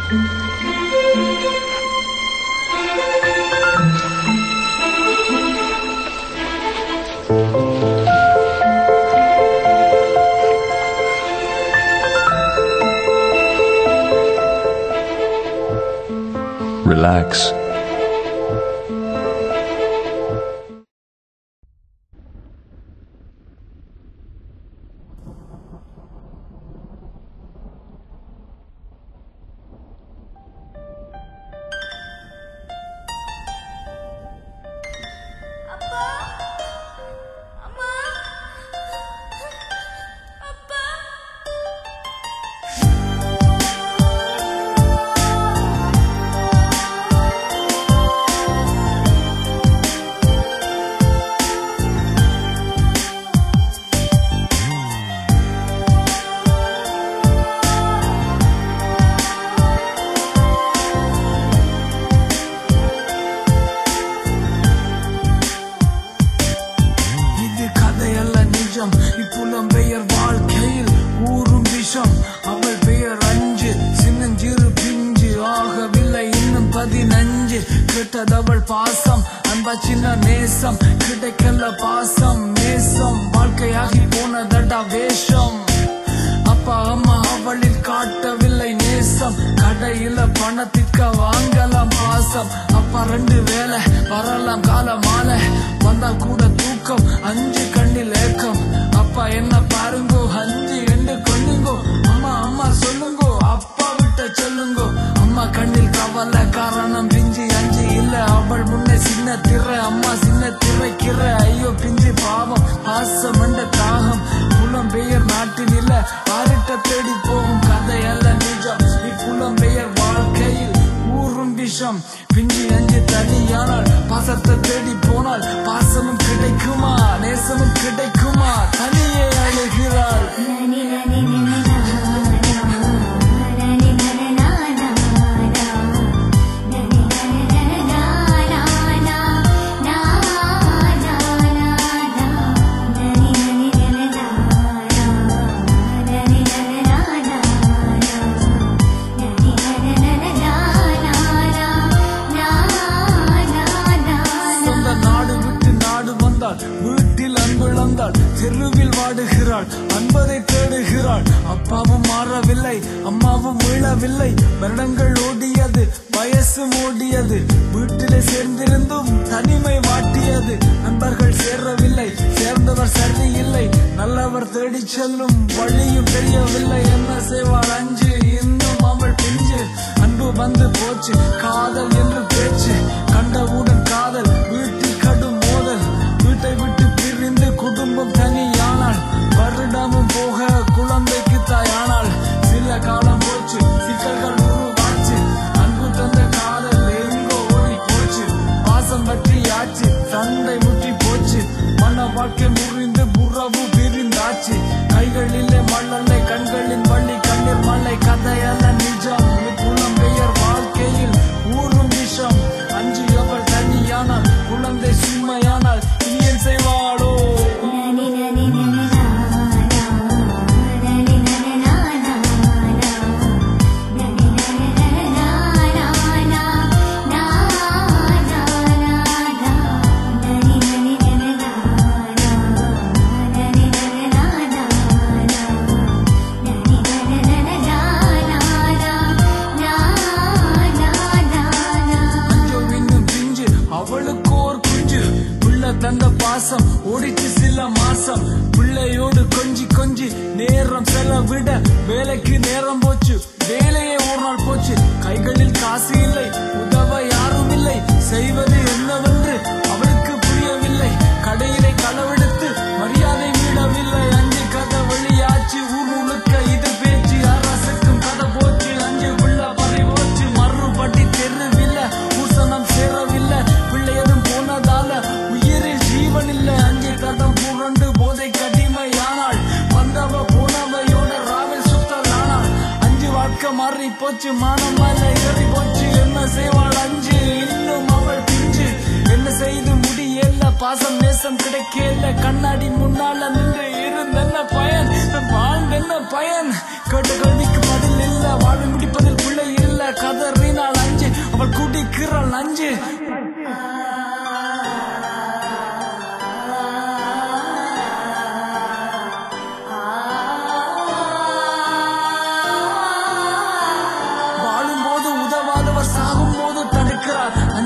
Relax. அப்பா அம்மா அப்பா இது கதையல்ல நிஜம் இப்புலம் பெயர் வாழ்க்கையில் ஊறும் விஷம் அவள் பெயர் அஞ்சு சின்னஞ்சிறு பிஞ்சு ஆகவில்லை இன்னும் பதினஞ்சு கிட்டதவள் பாசம் அன்பா சின்ன நேசம் கிடைக்கல பாசம் நேசம் வாழ்க்கையாகி போனதடா வேஷம் அப்பா அம்மா அவளில் காட்டவில்லை நேசம் கடையில பணத்திற்க வாங்கலாம் பாசம் அப்பா ரெண்டு வேலை வரலாம் கால மாலை வந்தா கூட தூக்கம் அஞ்சு கண்ணில் ஏக்கம் அப்பா என்ன பாருங்கோ அஞ்சு எண்டு கொள்ளுங்கோ அம்மா அம்மா சொல்லுங்கோ அப்பா விட்ட சொல்லுங்கோ அம்மா கண்ணில் கவலை காரணம் பிஞ்சு அஞ்சு இல்ல அவள் முன்னே சின்ன திரை அம்மா சின்ன திரைக்கிற ஐயோ பிஞ்சு பாவம் பாசம் என்ற தாகம் புலம் பெயர் நாட்டில் இல்ல ஆரிட்ட தேடி போகும் கதை அல்ல நிஜம் இப்புலம் பெயர் வாழ்க்கையில் ஊறும் விஷம் பிஞ்சு அஞ்சு தனியானால் பாசத்தை தேடி போனால் பாசமும் கிடைக்குமா நேசமும் கிடைக்குமா தனியே அழுகிறாள் நனி நனி நனி நனி நனி நனி நனி சொந்த நாடு விட்டு நாடு வந்தாள் வீட்டில் அன்பு இழந்தாள் தெருவில் வாடுகிறாள் அன்பதை தேடுகிறாள் அப்பாவும் மாறவில்லை அம்மாவும் மீளவில்லை வருடங்கள் ஓடியது வயசும் ஓடியது வீட்டிலே சேர்ந்திருந்தும் தனிமை வாட்டியது நண்பர்கள் சேரவில்லை சேர்ந்தவர் சரியில்லை நல்லவர் தேடிச் செல்லும் வழியும் தெரியவில்லை என்ன செய்வாள் அஞ்சு இன்னும் அவள் பிஞ்சு அன்பு வந்து போச்சு காதல் என்று பேச்சு கண்டவுடன் காதல் வீட்டில் கடும் மோதல் வீட்டை விட்டு பிரிந்து குடும்பம் தனியானால் வருடமும் போக குழந்தைக்கு தாயானால் சில காலம் போச்சு சிக்கல்கள் உருவாச்சு அன்பு தந்த காதல் எங்கோ ஓடி போச்சு பாசம் பற்றி ஆச்சு சண்டை முற்றி போச்சு மன வாழ்க்கை முறிந்து புறவு பிரிந்தாச்சு கைகளிலே மண்ணல்லை கண்களின் வள்ளி கண்ணீர் மலை கதையல்ல நிஜம் புலம் பெயர் வாழ்க்கையில் ஊறும் விஷம் அஞ்சு அவள் தனியானால் குழந்தை சும்மையானால் இனி என் செய்வாளோ அஞ்சோ இன்னும் பிஞ்சு அவளுக்கு ஒரு குஞ்சு புள்ள தந்த பாசம் ஓடிச்சு சில மாசம் பிள்ளையோடு கொஞ்சி கொஞ்சி நேரம் செலவிட வேலைக்கு நேரம் போச்சு வேலையே ஒரு நாள் போச்சு கைகளில் காசு இல்லை உதவ யாரும் இல்லை செய்வது என்னவென்று அவளுக்கு புரியவில்லை கடையிலே களவெடுத்து மரியாதை மீளவில்லை அஞ்சு கதை வழியாச்சு ஊர் முழுக்க இது பேச்சு அரசுக்கும் கதை போச்சு அஞ்சு உள்ள பறி போச்சு மறுபடி தெருவில்ல பூசணம் சேரவில்லை பிள்ளையதும் போனதால உயிரில் ஜீவன் இல்ல அஞ்சு கதம் புரண்டு போதை கடிமையானாள் வந்தவ போனவையோட ராவில் சுத்தலானாள் அஞ்சு வாழ்க்கை மாறி போச்சு மானம் மேல ஏறி போச்சு என்ன செய்வாள் அஞ்சு இன்னும் அவள் பிஞ்சு என்ன செய்து முடியல பாசம் நேசம் கிடைக்கல கண்ணாடி முன்னால நின்று இருந்தென்ன பயன் வாழ்ந்தென்ன பயன் கேட்ட கேள்விக்கு பதில் இல்ல வாழ்வு முடிப்பதில் பிள்ளை இல்ல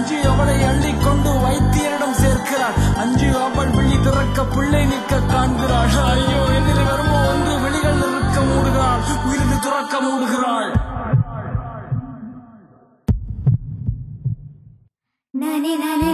அஞ்சு அவளை அள்ளிக்கொண்டு வைத்தியரிடம் சேர்க்கிறாள் அஞ்சு அவள் விழி திறக்க பிள்ளை நிற்க காண்கிறாள் ஐயோ எதிரி வருமோ ஒன்று விழிகள் நிற்க மூடுகிறாள் உயிரிழந்து துறக்க மூடுகிறாள் நனி நனி